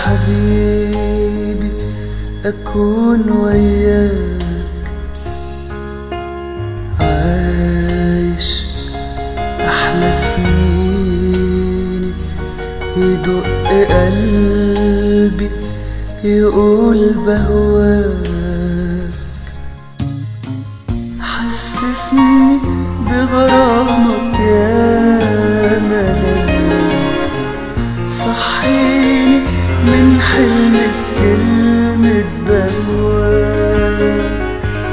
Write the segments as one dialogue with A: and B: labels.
A: حبيبي أكون وياك عايش أحلى سنيني يدق قلبي يقول بهواك حسسني بغرامك يا ملاك صحيني من حلم كلمة بهواك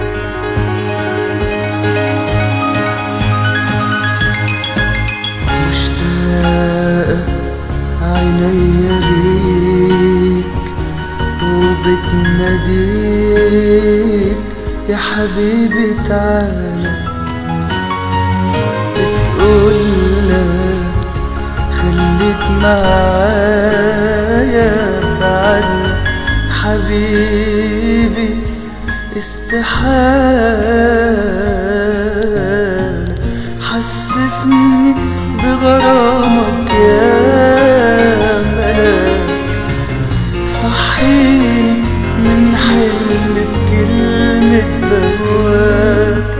A: مشتاقة عينيا ليك وبتناديك يا حبيبي تعالى بتقولك خليك معايا بعد حبيبي استحالة حسسني بغرامك يا ملاك صحيني من حلم كلمة بهواك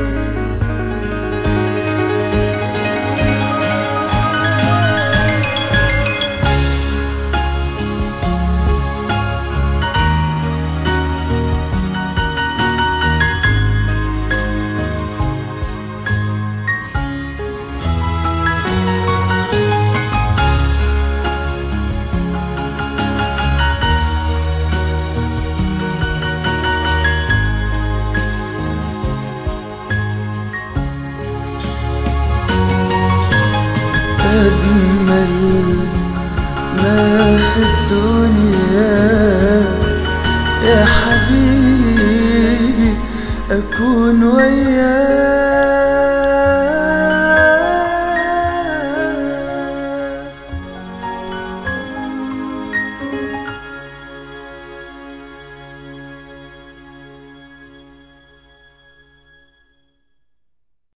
A: أجمل ما في الدنيا يا حبيبي أكون وياك